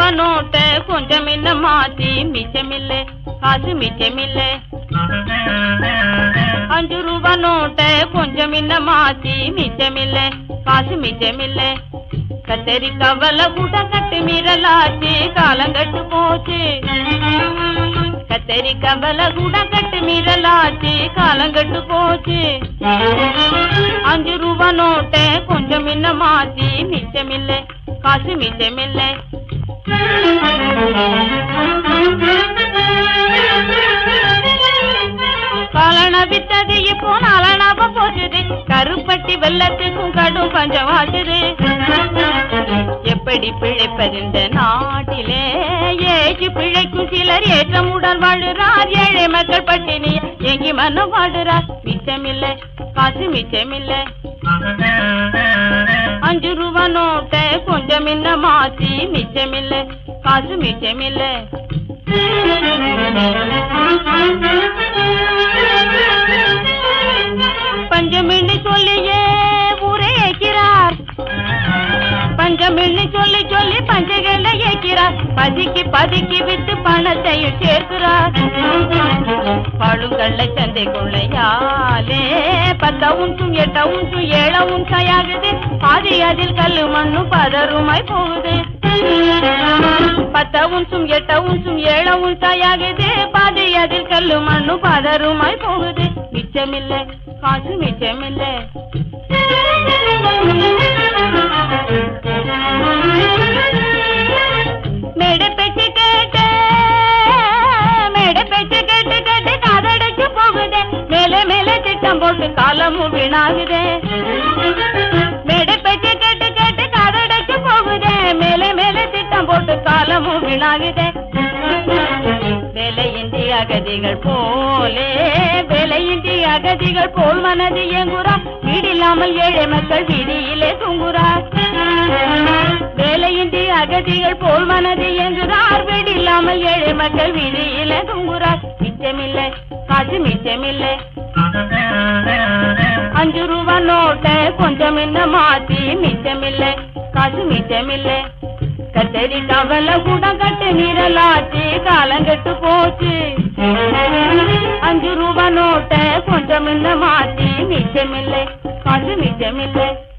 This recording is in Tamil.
ரூபா நோட்டை கொஞ்சம் என்ன மாத்தி மிச்சமில்லை காசு மிச்சமில்லை அஞ்சு ரூபா நோட்டை கொஞ்சம் என்ன மாத்தி மிச்சமில்லை காசு மிச்சமில்லை கத்தரி கவலை கூட கட்டு மீறலாச்சு காலங்கட்டு போச்சு கத்தரி கவலை கூட கட்டு மீறலாச்சு காலங்கட்டு போச்சு அஞ்சு ரூபா நோட்டை கொஞ்சம் என்ன மாத்தி மிச்சமில்லை காசு மிச்சமில்லை காலன வித்தது இப்போ நாலனாப போச்சுது கருப்பட்டி வெள்ளத்துக்கும் கடும் பஞ்சம் ஆச்சுது எப்படி பிழைப்பதிந்த நாட்டிலே ஏச்சு பிழைக்கும் சிலர் ஏற்றமுடன் வாழுறார் ஏழை மக்கள் பட்டினி எங்கி மனம் வாடுறார் மிச்சமில்லை காசு மிச்சமில்லை அஞ்சு ரூபா நோட்டை கொஞ்சம் என்ன மாத்தி மிச்சமில்லை காசு மிச்சமில்லை பஞ்சமின்னு சொல்லியே ஊரே ஏக்கிறார் பஞ்சமின்னு சொல்லி சொல்லி பஞ்சகளை ஏக்கிறார் பதுக்கி பதுக்கி வித்து பணத்தையும் சேர்க்கிறார் பழுங்கள்ள சந்தை கொள்ளையாலே பத்த உன்சும் எட்ட உன்சும் ஏழ உன்சாயாகுது பாதி அதில் கல்லு மண்ணு பதறுமாய் போகுது பத்த உன்சும் எட்ட உன்சும் ஏழ உன்சாயாகுது பாதி அதில் கல்லு மண்ணு பதறுமாய் போகுது மிச்சமில்லை காசு மிச்சமில்லை மேடை பேச்சு கேட்டு மேடை பேச்சு கேட்டு கேட்டு காதடைச்சு போகுதே மேலே மேலே திட்டம் போட்டு காலமும் வீணாகுதே மேடை பேச்சு கேட்டு கேட்டு காதடைச்சு போகுதே மேலே மேலே திட்டம் போட்டு காலமும் வீணாகுதே வேலையின்றி அகதிகள் போலே வேலையின்றி அகதிகள் போல் மனது இயங்குறா வீடில்லாமல் ஏழை மக்கள் வீதியிலே தூங்குறார் வேலையின்றி அகதிகள் போல் மனது இயங்குறார் வீடில்லாமல் ஏழை மக்கள் வீதியிலே தூங்குறார் மிச்சமில்லை காசு மிச்சமில்லை அஞ்சு ரூபா நோட்டை கொஞ்சம் என்ன மாத்தி மிச்சமில்லை காசு மிச்சமில்லை கத்தரி கவலை கூட கட்டு நிரலாச்சு காலங்கெட்டு போச்சு அஞ்சு ரூபா நோட்டை கொஞ்சம் என்ன மாத்தி மிச்சமில்லை காசு மிச்சமில்லை